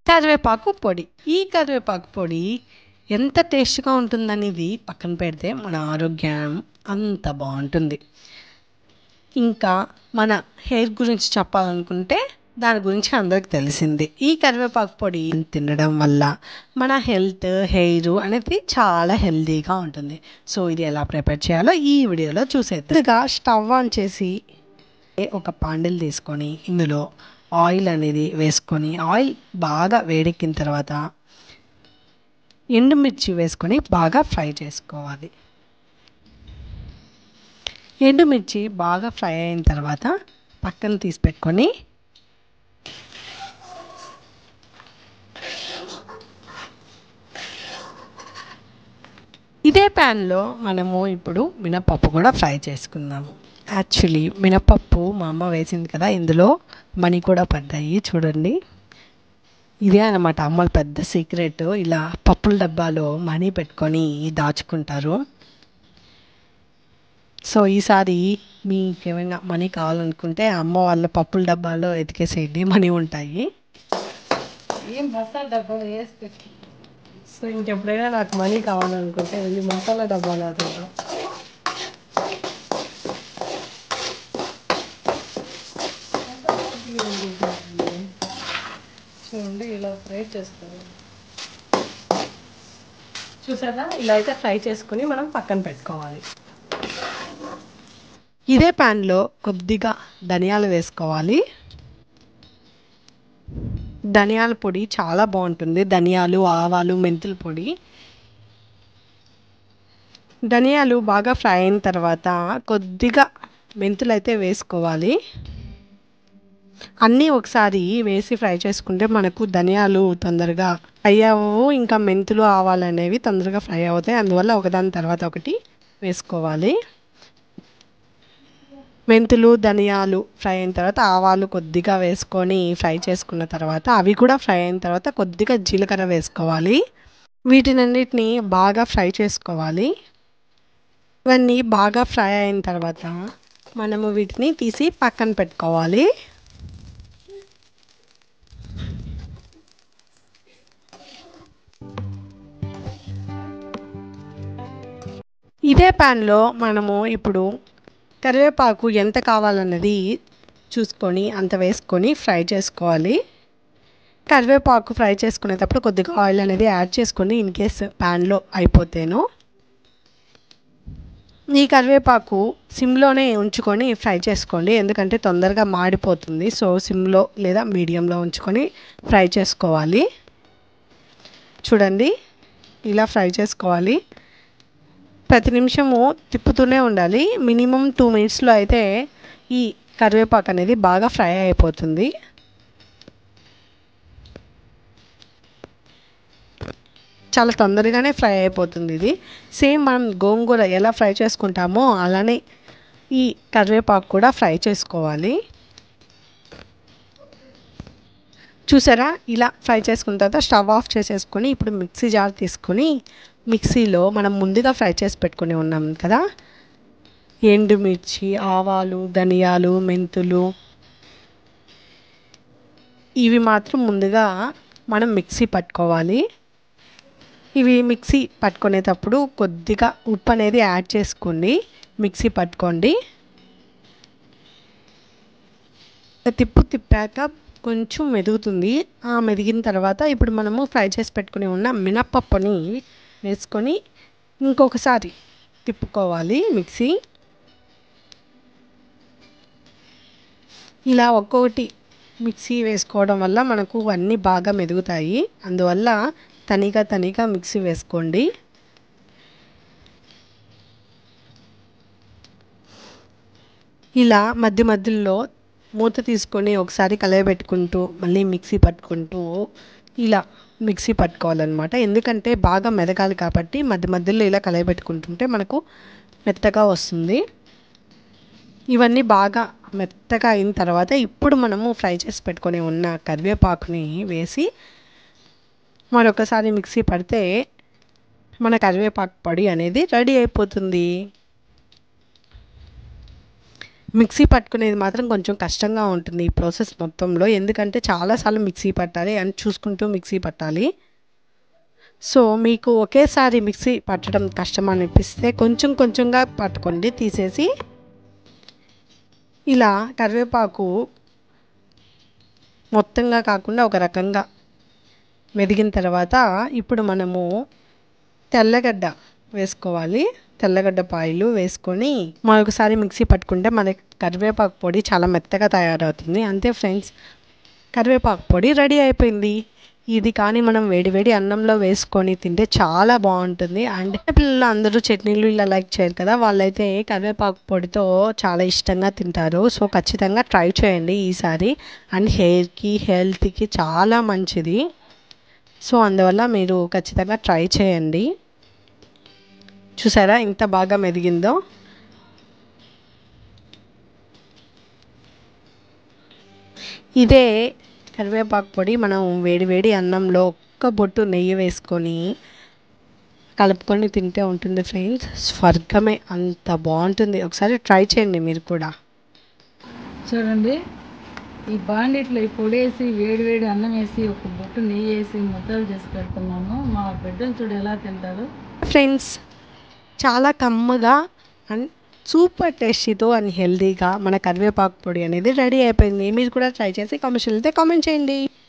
కరివేపాకు పొడి ఈ కరివేపాకు పొడి ఎంత టేస్ట్గా ఉంటుందనేది పక్కన పెడితే మన ఆరోగ్యం అంత బాగుంటుంది ఇంకా మన హెయిర్ గురించి చెప్పాలనుకుంటే దాని గురించి అందరికి తెలిసింది ఈ కరివేపాకు పొడి తినడం వల్ల మన హెల్త్ హెయిర్ అనేది చాలా హెల్తీగా ఉంటుంది సో ఇది ఎలా ప్రిపేర్ చేయాలో ఈ వీడియోలో చూసేద్దాం ముందుగా స్టవ్ ఆన్ చేసి ఒక పాండిల్ తీసుకొని ఇందులో ఆయిల్ అనేది వేసుకొని ఆయిల్ బాగా వేడెక్కిన తర్వాత ఎండుమిర్చి వేసుకొని బాగా ఫ్రై చేసుకోవాలి ఎండుమిర్చి బాగా ఫ్రై అయిన తర్వాత పక్కన తీసి పెట్టుకొని ఇదే ప్యాన్లో మనము ఇప్పుడు మినపప్పు కూడా ఫ్రై చేసుకుందాము యాక్చువల్లీ మినపప్పు మా అమ్మ వేసింది కదా ఇందులో మనీ కూడా పడ్డాయి చూడండి ఇదే అన్నమాట అమ్మల పెద్ద సీక్రెట్ ఇలా పప్పుల డబ్బాలో మనీ పెట్టుకొని దాచుకుంటారు సో ఈసారి మీకు ఏమైనా మనీ కావాలనుకుంటే అమ్మ వాళ్ళ పప్పుల డబ్బాలో ఎతికేసేయండి మనీ ఉంటాయి ఏం మసాలా డబ్బాలో వేసి పెట్టి సో ఇంకెప్పుడైనా నాకు మనీ కావాలనుకుంటే వెళ్ళి మసాలా డబ్బాలో అడుగుతాం చూడండి ఇలా ఫ్రై చేస్తారు చూసారా ఇలా అయితే ఫ్రై చేసుకొని మనం పక్కన పెట్టుకోవాలి ఇదే ప్యాన్లో కొద్దిగా ధనియాలు వేసుకోవాలి ధనియాల పొడి చాలా బాగుంటుంది ధనియాలు ఆవాలు మెంతుల పొడి ధనియాలు బాగా ఫ్రై అయిన తర్వాత కొద్దిగా మెంతులు అయితే వేసుకోవాలి అన్నీ ఒకసారి వేసి ఫ్రై చేసుకుంటే మనకు ధనియాలు తొందరగా ఫ్రై అవ్వవు ఇంకా మెంతులు ఆవాలు అనేవి తొందరగా ఫ్రై అవుతాయి అందువల్ల ఒకదాని తర్వాత ఒకటి వేసుకోవాలి మెంతులు ధనియాలు ఫ్రై అయిన తర్వాత ఆవాలు కొద్దిగా వేసుకొని ఫ్రై చేసుకున్న తర్వాత అవి కూడా ఫ్రై అయిన తర్వాత కొద్దిగా జీలకర్ర వేసుకోవాలి వీటినన్నిటిని బాగా ఫ్రై చేసుకోవాలి ఇవన్నీ బాగా ఫ్రై అయిన తర్వాత మనము వీటిని తీసి పక్కన పెట్టుకోవాలి ఇదే ప్యాన్లో మనము ఇప్పుడు కరివేపాకు ఎంత కావాలన్నది చూసుకొని అంత వేసుకొని ఫ్రై చేసుకోవాలి కరివేపాకు ఫ్రై చేసుకునేటప్పుడు కొద్దిగా ఆయిల్ అనేది యాడ్ చేసుకొని ఇన్ కేస్ ప్యాన్లో అయిపోతేను ఈ కరివేపాకు సిమ్లోనే ఉంచుకొని ఫ్రై చేసుకోండి ఎందుకంటే తొందరగా మాడిపోతుంది సో సిమ్లో లేదా మీడియంలో ఉంచుకొని ఫ్రై చేసుకోవాలి చూడండి ఇలా ఫ్రై చేసుకోవాలి ప్రతి నిమిషము తిప్పుతూనే ఉండాలి మినిమం టూ మినిట్స్లో అయితే ఈ కరివేపాకు అనేది బాగా ఫ్రై అయిపోతుంది చాలా తొందరగానే ఫ్రై అయిపోతుంది ఇది సేమ్ మనం గోంగూర ఎలా ఫ్రై చేసుకుంటామో అలానే ఈ కరివేపాకు కూడా ఫ్రై చేసుకోవాలి చూసారా ఇలా ఫ్రై చేసుకున్న తర్వాత స్టవ్ ఆఫ్ చేసేసుకొని ఇప్పుడు మిక్సీ జార్ తీసుకొని మిక్సీలో మనం ముందుగా ఫ్రై చేసి పెట్టుకుని ఉన్నాం కదా ఎండుమిర్చి ఆవాలు ధనియాలు మెంతులు ఇవి మాత్రం ముందుగా మనం మిక్సీ పట్టుకోవాలి ఇవి మిక్సీ పట్టుకునేటప్పుడు కొద్దిగా ఉప్పు అనేది యాడ్ చేసుకోండి మిక్సీ పట్టుకోండి తిప్పు తిప్పాక కొంచెం మెదుగుతుంది ఆ మెదిగిన తర్వాత ఇప్పుడు మనము ఫ్రై చేసి పెట్టుకుని ఉన్న మినప్పప్పుని వేసుకొని ఇంకొకసారి తిప్పుకోవాలి మిక్సీ ఇలా ఒక్కొక్కటి మిక్సీ వేసుకోవడం వల్ల మనకు అన్నీ బాగా మెదుగుతాయి అందువల్ల తనిగా తనిగా మిక్సీ వేసుకోండి ఇలా మధ్య మధ్యలో మూత తీసుకొని ఒకసారి కలయబెట్టుకుంటూ మళ్ళీ మిక్సీ పట్టుకుంటూ ఇలా మిక్సీ పట్టుకోవాలన్నమాట ఎందుకంటే బాగా మెదగాలి కాబట్టి మధ్య మధ్యలో ఇలా కలయబెట్టుకుంటుంటే మనకు మెత్తగా వస్తుంది ఇవన్నీ బాగా మెత్తగా అయిన తర్వాత ఇప్పుడు మనము ఫ్రై చేసి పెట్టుకొని ఉన్న కరివేపాకుని వేసి మరొకసారి మిక్సీ పడితే మన కరివేపాకు పొడి అనేది రెడీ అయిపోతుంది మిక్సీ పట్టుకునేది మాత్రం కొంచెం కష్టంగా ఉంటుంది ఈ ప్రాసెస్ మొత్తంలో ఎందుకంటే చాలాసార్లు మిక్సీ పట్టాలి అండ్ చూసుకుంటూ మిక్సీ పట్టాలి సో మీకు ఒకేసారి మిక్సీ పట్టడం కష్టం అనిపిస్తే కొంచెం కొంచెంగా పట్టుకోండి తీసేసి ఇలా కరివేపాకు మొత్తంగా కాకుండా ఒక రకంగా మెదిగిన తర్వాత ఇప్పుడు మనము తెల్లగడ్డ వేసుకోవాలి తెల్లగడ్డ పాయలు వేసుకొని మరొకసారి మిక్సీ పట్టుకుంటే మనకి కరివేపాకు పొడి చాలా మెత్తగా తయారవుతుంది అంతే ఫ్రెండ్స్ కరివేపాకు పొడి రెడీ అయిపోయింది ఇది కానీ మనం వేడివేడి అన్నంలో వేసుకొని తింటే చాలా బాగుంటుంది అండ్ పిల్లలు అందరూ చట్నీలు ఇలా లైక్ చేయరు కదా వాళ్ళైతే కరివేపాకు పొడితో చాలా ఇష్టంగా తింటారు సో ఖచ్చితంగా ట్రై చేయండి ఈసారి అండ్ హెయిర్కి హెల్త్కి చాలా మంచిది సో అందువల్ల మీరు ఖచ్చితంగా ట్రై చేయండి చూసారా ఇంత బాగా మెదిగిందో ఇదే కరివేపాకు పొడి మనం వేడి వేడి అన్నంలో ఒక్క బొట్టు నెయ్యి వేసుకొని కలుపుకొని తింటే ఉంటుంది ఫ్రెండ్స్ స్వర్గమే అంత బాగుంటుంది ఒకసారి ట్రై చేయండి మీరు కూడా చూడండి ఈ బాండిట్లో ఈ పొడి వేసి వేడి వేడి అన్నం వేసి ఒక బొట్టు నెయ్యి వేసి ముద్దలు చేసి పెడుతున్నాను మా బిడ్డలు చూడు ఎలా తింటారు ఫ్రెండ్స్ చాలా కమ్మగా అండ్ సూపర్ టేస్టీతో అండ్ హెల్తీగా మన కరివేపాకు పొడి అనేది రెడీ అయిపోయింది మీరు కూడా ట్రై చేసి కామెంట్స్ వెళ్తే కామెంట్ చేయండి